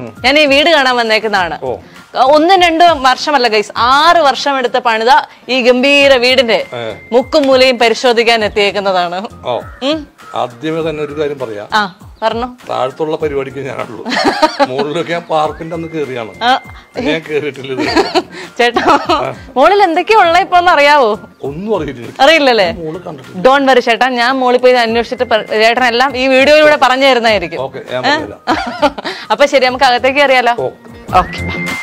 ഞാൻ ഈ വീട് കാണാൻ വന്നേക്കുന്നതാണ് ഓ. ഒന്നും രണ്ടും വർഷമല്ല ഗൈസ് ആറ് വർഷം എടുത്ത് പണിത ഈ ഗംഭീര വീടിന്റെ ഏ. മുക്കും മൂലയും പരിശോധിക്കാൻ എത്തിയേക്കുന്നതാണ് ഓ ഉം. ആദ്യമേ തന്നെ ഒരു കാര്യം പറയാം ആ പറഞ്ഞു താഴത്തുള്ള പരിപാടിക്ക് ഞാനുള്ളൂ മുകളിലൊക്കെ ഞാൻ പാർക്കിന്റെ അന്ന് കയറിയാണ് ആ, ഞാൻ കേറിയിട്ടില്ല ഇത്. ചേട്ടാ മോളിൽ എന്തൊക്കെയാ ഉള്ള ഇപ്പൊ ഒന്ന് അറിയാവോ ഒന്നും അറിയില്ല അറിയില്ലല്ലേ മോള് കണ്ടിട്ടില്ല ഡോൺ വരി ചേട്ടാ ഞാൻ മോളിൽ പോയി അന്വേഷിച്ചിട്ട് പ- ചേട്ടനെല്ലാം ഈ വീഡിയോയിലൂടെ പറഞ്ഞു തരുന്നതായിരിക്കും ഓക്കെ ഞാൻ പറഞ്ഞില്ല അപ്പൊ ശരി നമുക്ക് അകത്തേക്ക് അറിയാലോ ഓക്കെ ഓക്കെ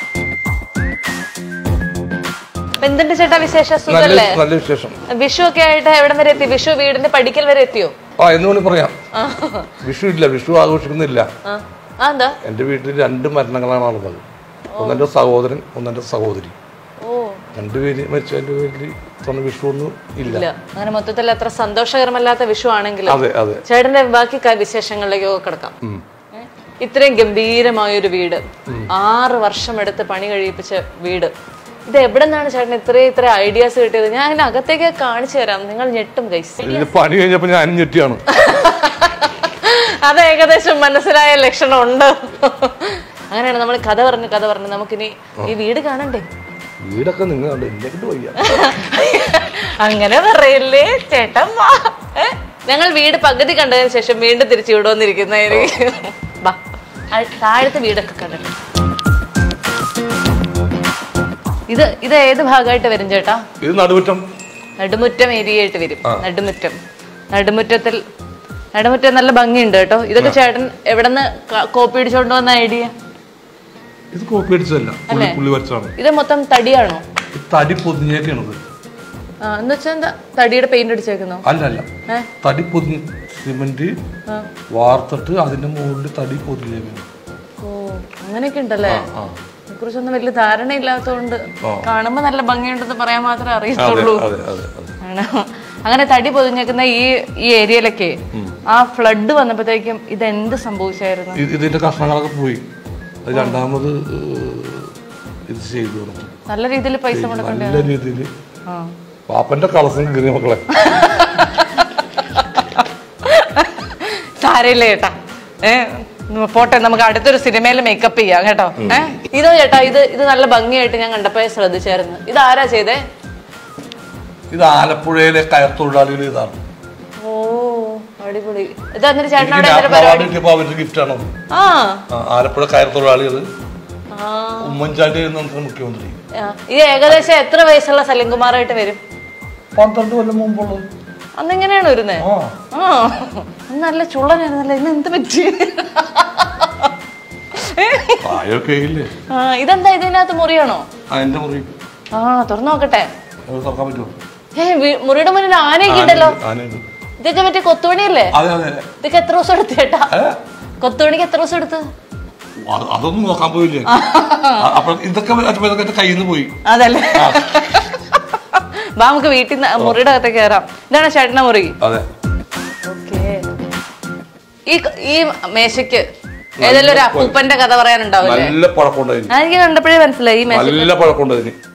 അപ്പൊ എന്തുണ്ട് ചേട്ടാ വിശേഷം നല്ല സുഖല്ലേ നല്ല വിശേഷം വിഷു ഒക്കെ ആയിട്ട് എവിടം വരെ എത്തി വിഷു വീടിന്റെ പഠിക്കൽ വരെ എത്തിയോ ആ എന്ന് വേണമെങ്കിൽ പറയാം വിഷു ഇല്ല വിഷു ആഘോഷിക്കുന്നില്ല ആ ആ, എന്താ എൻ്റെ വീട്ടിൽ രണ്ട് മരണങ്ങളാണ് നടന്നത് ഒന്നെൻ്റെ സഹോദരൻ ഒന്നെൻ്റെ സഹോദരി ഓ രണ്ടുപേര് മരിച്ചതിൻ്റെ പേരിൽ തന്നെ വിഷു ഒന്നും ഇല്ല ഇല്ല അങ്ങനെ മൊത്തത്തിൽ അത്ര സന്തോഷകരമല്ലാത്ത വിഷു ആണെങ്കിലും അതെ അതെ ചേട്ടന്റെ ബാക്കി ക- വിശേഷങ്ങളിലേക്കൊക്കെ കിടക്കാം ഉം. ഏ? ഇത്രയും ഗംഭീരമായ ഒരു വീട് ആറ് വർഷം എടുത്ത് പണി കഴിയിപ്പിച്ച വീട് ഇത് എവിടെ നിന്നാണ് ചേട്ടൻ ഇത്രയും ഇത്ര ഐഡിയാസ് കിട്ടിയത് ഞാൻ അതിന്റെ അകത്തേക്ക് കാണിച്ചു തരാം നിങ്ങൾ ഞെട്ടും ഗൈസ് ഇത് പണി കഴിഞ്ഞപ്പോൾ ഞാൻ ഞെട്ടിയാണ് അത് ഏകദേശം മനസ്സിലായ ലക്ഷണം ഉണ്ട് അങ്ങനെയാണ് നമ്മൾ കഥ പറഞ്ഞ് കഥ പറഞ്ഞ് നമുക്കിനി ഈ വീട് കാണണ്ടേ വീടൊക്കെ നിങ്ങൾ കണ്ടു ഇല്ലെങ്കിൽ വയ്യ അങ്ങനെ പറയല്ലേ ചേട്ടൻ വാ ഏ? ഞങ്ങൾ വീട് പകുതി കണ്ടതിന് ശേഷം വീണ്ടും തിരിച്ചു വിടുവന്നിരിക്കുന്നതായിരിക്കും വാ ആ- താഴത്തെ വീടൊക്കെ കണ്ടിട്ട് ഇത് ഇത് ഏത് ഭാഗമായിട്ട് വരും ചേട്ടാ ഇത് നടുമുറ്റം നടുമുറ്റം ഏരിയയായിട്ട് വരും നടുമുറ്റം നടുമുറ്റത്തിൽ നടുമുറ്റം നല്ല ഭംഗിയുണ്ട് കേട്ടോ ഇതൊക്കെ ചേട്ടൻ എവിടെന്ന് കോപ്പി അടിച്ചോണ്ട് വന്ന ഐഡിയ ഇത് കോപ്പി അടിച്ചതല്ല പുള്ളി പുള്ളി വരച്ചാണ് ഇത് മൊത്തം തടിയാണോ ഇത് തടി പൊതിഞ്ഞേക്കാണത് ആ എന്ന് വെച്ചാൽ എന്താ തടിയുടെ പെയിന്റ് അടിച്ചേക്കുന്നോ അല്ല അല്ല ഏ? തടി പൊതിഞ്ഞ് സിമെന്റ് ആ. വാർത്തിട്ട് അതിന്റെ മുകളിൽ തടി പൊതിഞ്ഞേക്കാണ് ഓ അങ്ങനെയൊക്കെ ഉണ്ടല്ലേ ആ കുറിച്ചൊന്നും വലിയ ധാരണ ഇല്ലാത്തതുകൊണ്ട് കാണുമ്പോ നല്ല ഭംഗിയുണ്ടെന്ന് പറയാൻ മാത്രമേ അതെ അറിയത്തുള്ളൂ അതെ അതെ അതെ ആണ്. അങ്ങനെ തടി പൊതിഞ്ഞേക്കുന്ന ഈ ഈ ഏരിയയിലൊക്കെ ആ ഫ്ലഡ് വന്നപ്പോഴത്തേക്കും ഇത് എന്ത് സംഭവിച്ചായിരുന്നു ഇത് ഇതിന്റെ കഷ്ണങ്ങളൊക്കെ പോയി അത് രണ്ടാമത് ഏഹ്, ഇത് ചെയ്തു കൊടുത്തു. നല്ല രീതിയിൽ പൈസ മുടക്കണ്ടേ നല്ല രീതിയിൽ ആ പാപ്പന്റെ കളസം കീറിയ മക്കളെ സാരയില്ല ചേട്ടാ ഏ ഉം, പോട്ടെ നമുക്ക് അടുത്തൊരു സിനിമയിൽ മേക്കപ്പ് ചെയ്യാം കേട്ടോ ഏ ഇതോ ചേട്ടാ ഇത് ഇത് നല്ല ഭംഗിയായിട്ട് ഞാൻ കണ്ടപ്പോ ശ്രദ്ധിച്ചായിരുന്നു ഇത് ആരാ ചെയ്തേ ഇത് ആലപ്പുഴയിലെ കയർ തൊഴിലാളികൾ ഇതാണ് ഓ അടിപൊളി ഇത് എന്നിട്ട് ചേട്ടൻ എനിക്ക് അവിടെ ഞാൻ എന്തൊരു പരിപാടി അവാർഡ് കിട്ടിയപ്പോ അവരുടെ ഗിഫ്റ്റ് ആണത് ആ ആ, ആലപ്പുഴ കയർ തൊഴിലാളികൾ ആ ഉമ്മൻചാണ്ടി നമുക്ക് മുഖ്യമന്ത്രി ആ. ഇത് ഏകദേശം എത്ര വയസ്സുള്ള സലിംകുമാറായിട്ട് വരും പന്ത്രണ്ട് കൊല്ലം മുമ്പുള്ളത് അന്നിങ്ങനെയാണ് വരുന്നേ ആ ആ അന്ന് നല്ല ചുള്ളനായിരുന്നല്ലോ ഇന്ന് എന്ത് പറ്റി പ്രായമൊക്കെ ഇല്ലേ ആ ഇതെന്താ ഇതിനകത്ത് മുറിയാണോ ആ എന്റെ മുറി ആ തുറന്നു നോക്കട്ടെ അത് തുറക്കാൻ പറ്റുമോ ഏ വി- മുറിയുടെ മുന്നിൽ ആനയൊക്കെ ഉണ്ടല്ലോ ആനയുണ്ട്. ഇതൊക്കെ മറ്റേ കൊത്തുപണിയല്ലേ അതെ അതെ ഇതൊക്കെ എത്ര ദിവസം എടുത്തു ചേട്ടാ ഏ? കൊത്തുപണിക്ക് എത്ര ദിവസം എടുത്ത് അത് അതൊന്നും നോക്കാൻ പോയില്ലേ അ- അപ്പൊ ഇതൊക്കെ അപ്പൊ ഇതൊക്കെ എന്റെ കയ്യിൽ നിന്ന് പോയി അതല്ലേ വാ നമുക്ക് വീട്ടിൽ നിന്ന് മുറിയുടെ അകത്തേക്ക് കയറാം ഇതാണ് ചേട്ടന്റെ മുറി അതെ ഓക്കേ. ഈ ഈ മേശയ്ക്ക് ഏതെങ്കിലും ഒരു അപ്പൂപ്പന്റെ കഥ പറയാനുണ്ടാവില്ലേ നല്ല പഴക്കമുണ്ടതിന് ആ, എനിക്ക് കണ്ടപ്പോഴേ മനസ്സിലായി ഈ മേശ നല്ല പഴക്കമുണ്ടതിന്